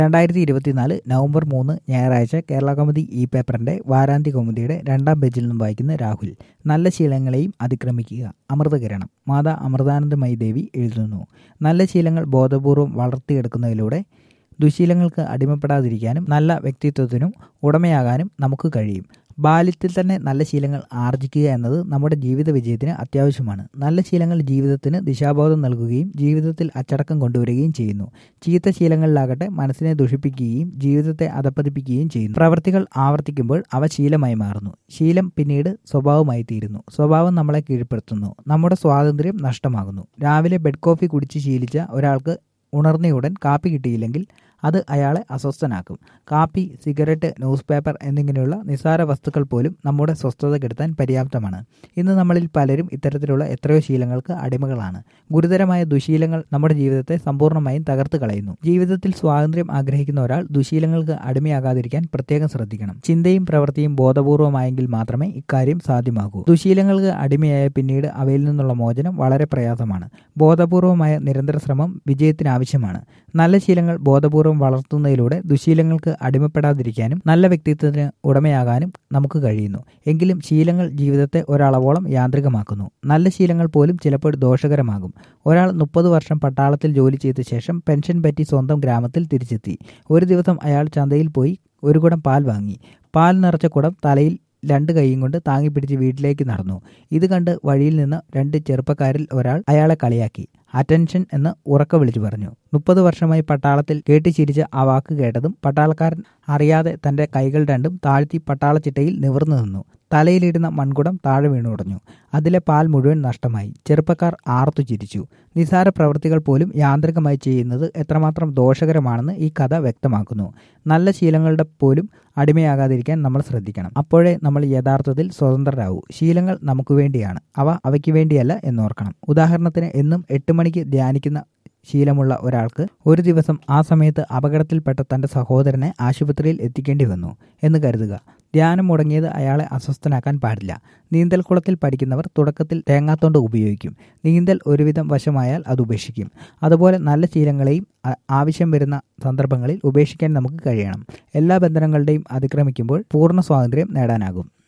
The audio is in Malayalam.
രണ്ടായിരത്തി ഇരുപത്തിനാല് നവംബർ മൂന്ന് ഞായറാഴ്ച കേരള കൗമുദി ഇ പേപ്പറിന്റെ വാരാന്ത്യ കൗമുദിയുടെ രണ്ടാം പേജിൽ നിന്നും വായിക്കുന്ന രാഹുൽ നല്ല ശീലങ്ങളെയും അതിക്രമിക്കുക അമൃതകിരണം മാതാ അമൃതാനന്ദമയി ദേവി എഴുതുന്നു നല്ല ശീലങ്ങൾ ബോധപൂർവം വളർത്തിയെടുക്കുന്നതിലൂടെ ദുശീലങ്ങൾക്ക് അടിമപ്പെടാതിരിക്കാനും നല്ല വ്യക്തിത്വത്തിനും ഉടമയാകാനും നമുക്ക് കഴിയും ബാല്യത്തിൽ തന്നെ നല്ല ശീലങ്ങൾ ആർജിക്കുക എന്നത് നമ്മുടെ ജീവിത വിജയത്തിന് അത്യാവശ്യമാണ് നല്ല ശീലങ്ങൾ ജീവിതത്തിന് ദിശാബോധം നൽകുകയും ജീവിതത്തിൽ അച്ചടക്കം കൊണ്ടുവരികയും ചെയ്യുന്നു ചീത്ത ശീലങ്ങളിലാകട്ടെ മനസ്സിനെ ദുഷിപ്പിക്കുകയും ജീവിതത്തെ അധപ്പതിപ്പിക്കുകയും ചെയ്യുന്നു പ്രവർത്തികൾ ആവർത്തിക്കുമ്പോൾ അവ ശീലമായി മാറുന്നു ശീലം പിന്നീട് സ്വഭാവമായി തീരുന്നു സ്വഭാവം നമ്മളെ കീഴ്പ്പെടുത്തുന്നു നമ്മുടെ സ്വാതന്ത്ര്യം നഷ്ടമാകുന്നു രാവിലെ ബെഡ് കോഫി കുടിച്ച് ശീലിച്ച ഒരാൾക്ക് ഉണർന്നയുടൻ കാപ്പി കിട്ടിയില്ലെങ്കിൽ അത് അയാളെ അസ്വസ്ഥനാക്കും കാപ്പി സിഗരറ്റ് ന്യൂസ് പേപ്പർ എന്നിങ്ങനെയുള്ള നിസ്സാര വസ്തുക്കൾ പോലും നമ്മുടെ സ്വസ്ഥത കെടുത്താൻ പര്യാപ്തമാണ് ഇന്ന് നമ്മളിൽ പലരും ഇത്തരത്തിലുള്ള എത്രയോ ശീലങ്ങൾക്ക് അടിമകളാണ് ഗുരുതരമായ ദുശീലങ്ങൾ നമ്മുടെ ജീവിതത്തെ സമ്പൂർണ്ണമായും തകർത്ത് കളയുന്നു ജീവിതത്തിൽ സ്വാതന്ത്ര്യം ആഗ്രഹിക്കുന്ന ഒരാൾ ദുശീലങ്ങൾക്ക് അടിമയാകാതിരിക്കാൻ പ്രത്യേകം ശ്രദ്ധിക്കണം ചിന്തയും പ്രവൃത്തിയും ബോധപൂർവമായെങ്കിൽ മാത്രമേ ഇക്കാര്യം സാധ്യമാകൂ ദുശീലങ്ങൾക്ക് അടിമയായ പിന്നീട് അവയിൽ നിന്നുള്ള മോചനം വളരെ പ്രയാസമാണ് ബോധപൂർവമായ നിരന്തര ശ്രമം വിജയത്തിനാവശ്യമാണ് നല്ല ശീലങ്ങൾ ബോധപൂർവം വളർത്തുന്നതിലൂടെ ദുശീലങ്ങൾക്ക് അടിമപ്പെടാതിരിക്കാനും നല്ല വ്യക്തിത്വത്തിന് ഉടമയാകാനും നമുക്ക് കഴിയുന്നു എങ്കിലും ശീലങ്ങൾ ജീവിതത്തെ ഒരളവോളം യാന്ത്രികമാക്കുന്നു നല്ല ശീലങ്ങൾ പോലും ചിലപ്പോൾ ദോഷകരമാകും ഒരാൾ മുപ്പത് വർഷം പട്ടാളത്തിൽ ജോലി ചെയ്ത ശേഷം പെൻഷൻ പറ്റി സ്വന്തം ഗ്രാമത്തിൽ തിരിച്ചെത്തി ഒരു ദിവസം അയാൾ ചന്തയിൽ പോയി ഒരു കുടം പാൽ വാങ്ങി പാൽ നിറച്ച കുടം തലയിൽ രണ്ട് കൈയും കൊണ്ട് താങ്ങിപ്പിടിച്ച് വീട്ടിലേക്ക് നടന്നു ഇത് കണ്ട് വഴിയിൽ നിന്ന് രണ്ട് ചെറുപ്പക്കാരിൽ ഒരാൾ അയാളെ കളിയാക്കി അറ്റൻഷൻ എന്ന് ഉറക്ക വിളിച്ചു പറഞ്ഞു മുപ്പത് വർഷമായി പട്ടാളത്തിൽ കേട്ടിച്ചിരിച്ച ആ വാക്ക് കേട്ടതും പട്ടാളക്കാരൻ അറിയാതെ തന്റെ കൈകൾ രണ്ടും താഴ്ത്തി പട്ടാളച്ചിട്ടയിൽ നിവർന്നു നിന്നു തലയിലിടുന്ന മൺകുടം താഴെ വീണുടഞ്ഞു അതിലെ പാൽ മുഴുവൻ നഷ്ടമായി ചെറുപ്പക്കാർ ആർത്തു ചിരിച്ചു നിസാര പ്രവൃത്തികൾ പോലും യാന്ത്രികമായി ചെയ്യുന്നത് എത്രമാത്രം ദോഷകരമാണെന്ന് ഈ കഥ വ്യക്തമാക്കുന്നു നല്ല ശീലങ്ങളുടെ പോലും അടിമയാകാതിരിക്കാൻ നമ്മൾ ശ്രദ്ധിക്കണം അപ്പോഴേ നമ്മൾ യഥാർത്ഥത്തിൽ സ്വതന്ത്രരാകൂ ശീലങ്ങൾ നമുക്ക് വേണ്ടിയാണ് അവ അവയ്ക്ക് വേണ്ടിയല്ല എന്നോർക്കണം ഉദാഹരണത്തിന് എന്നും എട്ട് മണിക്ക് ധ്യാനിക്കുന്ന ശീലമുള്ള ഒരാൾക്ക് ഒരു ദിവസം ആ സമയത്ത് അപകടത്തിൽപ്പെട്ട തന്റെ സഹോദരനെ ആശുപത്രിയിൽ എത്തിക്കേണ്ടി വന്നു എന്ന് കരുതുക ധ്യാനം മുടങ്ങിയത് അയാളെ അസ്വസ്ഥനാക്കാൻ പാടില്ല നീന്തൽ കുളത്തിൽ പഠിക്കുന്നവർ തുടക്കത്തിൽ തേങ്ങാത്തോണ്ട് ഉപയോഗിക്കും നീന്തൽ ഒരുവിധം വശമായാൽ അത് ഉപേക്ഷിക്കും അതുപോലെ നല്ല ശീലങ്ങളെയും ആവശ്യം വരുന്ന സന്ദർഭങ്ങളിൽ ഉപേക്ഷിക്കാൻ നമുക്ക് കഴിയണം എല്ലാ ബന്ധനങ്ങളുടെയും അതിക്രമിക്കുമ്പോൾ പൂർണ്ണ സ്വാതന്ത്ര്യം നേടാനാകും